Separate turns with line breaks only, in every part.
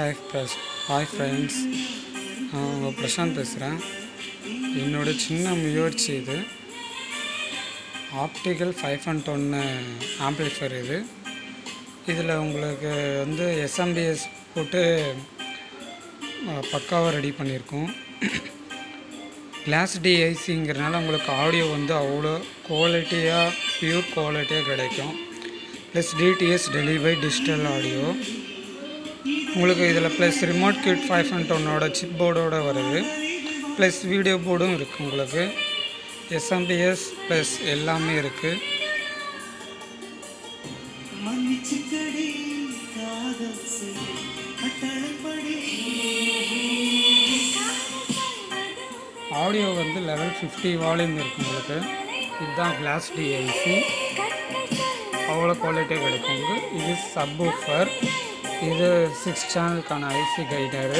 hi press hi friends நான் உங்கள் பிரசாந்த் பேசுகிறேன் என்னோட சின்ன முயற்சி இது ஆப்டிக்கல் ஃபைவ் அண்ட் ஒன்று ஆம்ப்ளிஃபையர் இது இதில் உங்களுக்கு வந்து எஸ்எம்பிஎஸ் போட்டு பக்காவாக ரெடி பண்ணியிருக்கோம் கிளாஸ் டிஐசிங்கிறனால உங்களுக்கு ஆடியோ வந்து அவ்வளோ குவாலிட்டியாக பியூர் குவாலிட்டியாக கிடைக்கும் plus DTS delivery digital audio உங்களுக்கு இதில் plus remote kit five and ஒன்னோட சிப் போர்டோட வருது ப்ளஸ் வீடியோ போர்டும் இருக்குது உங்களுக்கு எஸ்எம்பிஎஸ் ப்ளஸ் எல்லாமே இருக்குது
மன்னிச்சுக்கடி காதல் செய் கட்டளைப்படி
ஆடியோ வந்து லெவல் ஃபிஃப்டி வால்யூம் இருக்குது உங்களுக்கு இதுதான் கிளாஸ் டிஐசி அவ்வளோ குவாலிட்டியாக கிடைக்கும் உங்களுக்கு இது சப்வூஃபர் இது சிக்ஸ் சேனலுக்கான ஐசி கைடரு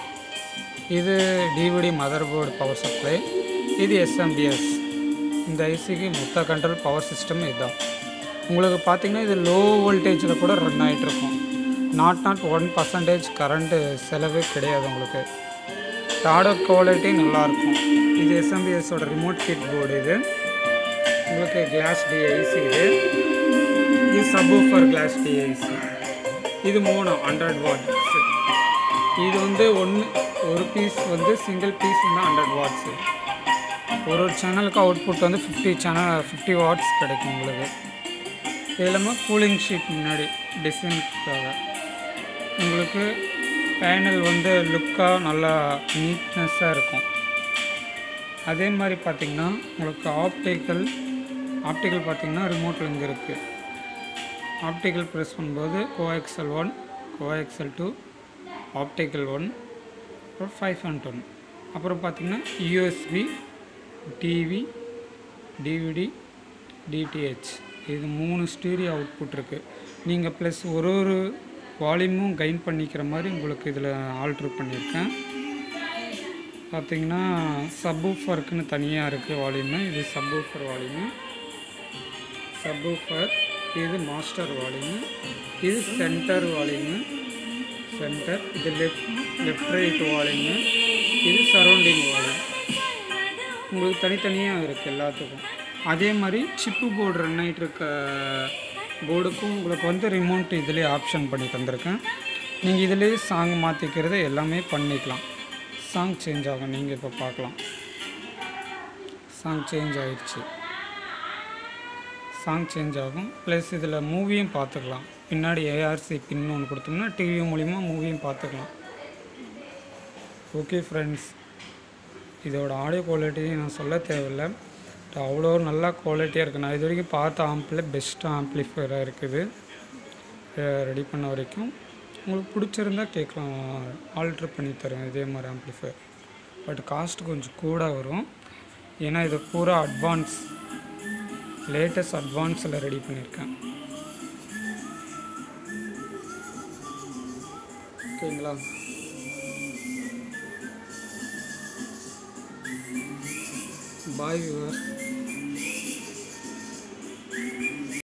இது DVD mother board power supply இது எஸ்எம்பிஎஸ் இந்த ஐசிக்கு மொத்த கண்ட்ரோல் பவர் சிஸ்டம் இதுதான் உங்களுக்கு பார்த்தீங்கன்னா இது லோ வோல்டேஜில் கூட ரன் ஆகிட்டு இருக்கும் not not one percentage current செலவே கிடையாது உங்களுக்கு ஆடோ குவாலிட்டி நல்லாயிருக்கும் இது எஸ்எம்பிஎஸோட ரிமோட் கிட் போர்டு இது உங்களுக்கு கிளாஸ் டிஐசி இது இது சப்வூஃபர் கிளாஸ் டிஐசி இது மூணு ஹண்ட்ரட் வாட்ஸ் இது வந்து ஒன்று ஒரு பீஸ் வந்து சிங்கிள் பீஸ் வந்து ஹண்ட்ரட் வாட்ஸு ஒரு ஒரு சேனலுக்கு அவுட்புட் வந்து ஃபிஃப்டி சேனல் ஃபிஃப்டி வாட்ஸ் கிடைக்கும் உங்களுக்கு இது இல்லாமல் கூலிங் ஷீட் முன்னாடி டிசைனுக்காக உங்களுக்கு பேனல் வந்து லுக்காக நல்லா நீட்னஸ்ஸாக இருக்கும் அதே மாதிரி பார்த்திங்கன்னா உங்களுக்கு ஆப்டிக்கல் ஆப்டிக்கல் பார்த்திங்கன்னா ரிமோட்டில் இங்கே இருக்குது ஆப்டிக்கல் ப்ரெஸ் பண்ணும்போது coaxial one coaxial two optical one அப்புறம் ஃபைவ் அண்ட் ஒன் அப்புறம் பார்த்திங்கன்னா யூஎஸ்பி டிவி டிவிடி டிடிஹெச் இது மூணு ஸ்டீரியோ அவுட்புட் இருக்குது நீங்கள் ப்ளஸ் ஒரு ஒரு வால்யூமும் கைன் பண்ணிக்கிற மாதிரி உங்களுக்கு இதில் ஆல்ட்ரு பண்ணியிருக்கேன் பார்த்தீங்கன்னா சப்வூஃபருக்குன்னு தனியாக இருக்குது வால்யூமு இது சப்வூஃபர் வால்யூமு சப்வூஃபர் இது மாஸ்டர் வால்யூமு இது சென்டர் வால்யூமு சென்டர் இது லெஃப்ட் லெஃப்ட் ரைட் வால்யூமு இது சரௌண்டிங் வால்யூம் உங்களுக்கு தனித்தனியாக இருக்குது எல்லாத்துக்கும் அதே மாதிரி சிப்பு போர்டு ரன் ஆகிட்டு இருக்க போர்டுக்கும் உங்களுக்கு வந்து ரிமோட் இதிலே ஆப்ஷன் பண்ணி தந்திருக்கேன் நீங்கள் இதிலே சாங் மாற்றிக்கிறது எல்லாமே பண்ணிக்கலாம் சாங் சேஞ்ச் ஆகும் நீங்கள் இப்போ பார்க்கலாம் சாங் சேஞ்ச் ஆயிடுச்சு சாங் சேஞ்ச் ஆகும் ப்ளஸ் இதில் மூவியும் பார்த்துக்கலாம் பின்னாடி ஏஆர்சி பின் ஒன்று கொடுத்தோம்னா டிவி மூலிமா மூவியும் பார்த்துக்கலாம் ஓகே ஃப்ரெண்ட்ஸ் இதோட ஆடியோ குவாலிட்டி நான் சொல்ல தேவையில்லை அவ்வளோ நல்லா குவாலிட்டியாக இருக்குது நான் இது வரைக்கும் பார்த்த ஆம்பில் பெஸ்ட் ஆம்ப்ளிஃபையராக இருக்குது ரெடி பண்ண வரைக்கும் உங்களுக்கு பிடிச்சிருந்தா கேட்கலாம் ஆல்ட்ரு பண்ணி தரேன் இதே மாதிரி ஆம்ப்ளிஃபையர் பட் காஸ்ட் கொஞ்சம் கூட வரும் ஏன்னா இது பூரா அட்வான்ஸ் லேட்டஸ்ட் அட்வான்ஸில் ரெடி பண்ணியிருக்கேன் ஓகேங்களா பாய் வியூவர்ஸ்